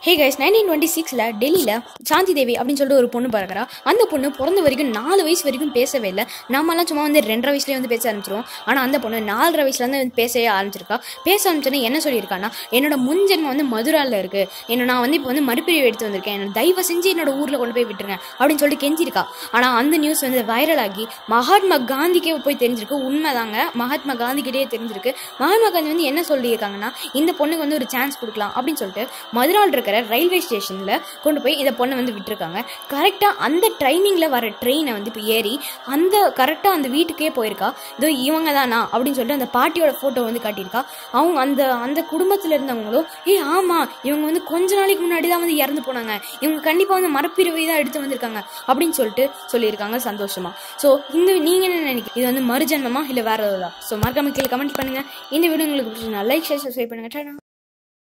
hey guys nineteen twenty சிக்ஸில் டெல்லியில் சாந்தி தேவி அப்படின்னு சொல்லிட்டு ஒரு பொண்ணு பிறக்கிறா அந்த பொண்ணு பிறந்த வரைக்கும் நாலு வயசு வரைக்கும் பேசவே இல்லை நம்மலாம் சும்மா வந்து ரெண்டரை வயசுலேயே வந்து பேச ஆரம்பிச்சிருவோம் ஆனால் அந்த பொண்ணு நாலரை வயசுலேருந்து வந்து பேசவே ஆரம்பிச்சிருக்கா பேச ஆரம்பிச்சோன்னே என்ன சொல்லியிருக்கான்னா என்னோட முன்ஜென்மம் வந்து மதுராவில் இருக்குது என்ன நான் வந்து இப்போ வந்து மறுபிரிவு எடுத்து வந்திருக்கேன் என்னோட தயவு செஞ்சு என்னோட ஊரில் கொண்டு போய் விட்டுருங்க அப்படின்னு சொல்லிட்டு கெஞ்சிருக்கா ஆனால் அந்த நியூஸ் வந்து வைரல் ஆகி மகாத்மா காந்திக்கே போய் தெரிஞ்சிருக்கு உண்மைதாங்க மகாத்மா காந்திக்கிட்டே தெரிஞ்சிருக்கு மகாத்மா காந்தி வந்து என்ன சொல்லியிருக்காங்கன்னா இந்த பொண்ணுக்கு வந்து ஒரு சான்ஸ் கொடுக்கலாம் அப்படின்னு சொல்லிட்டு மதுராவில் இருக்கிற ரயில்வே ஸ்டேஷனில் கொண்டு போய் இந்த பொண்ணை வந்து விட்டுருக்காங்க கரெக்டாக அந்த ட்ரைனிங்கில் வர ட்ரெயினை வந்து இப்போ ஏறி அந்த கரெக்டாக அந்த வீட்டுக்கே போயிருக்கா இதோ இவங்க தானா அப்படின்னு சொல்லிட்டு அந்த பாட்டியோட ஃபோட்டோ வந்து காட்டியிருக்கா அவங்க அந்த அந்த குடும்பத்தில் இருந்தவங்களும் ஏய் ஆமாம் இவங்க வந்து கொஞ்ச நாளைக்கு முன்னாடி தான் வந்து இறந்து போனாங்க இவங்க கண்டிப்பாக வந்து மரப்பிரிவை தான் எடுத்து வந்திருக்காங்க அப்படின்னு சொல்லிட்டு சொல்லியிருக்காங்க சந்தோஷமா ஸோ இந்த நீங்கள் என்ன நினைக்கிறீங்க இது வந்து மறுஜன்மமா இல்லை வேற ஏதாவது ஸோ மறக்காம கீழே கமெண்ட் பண்ணுங்க இந்த வீடியோ உங்களுக்கு பிடிச்சிருந்தா லைக் ஷேர் சப்ஸ்கிரைப் பண்ணுங்க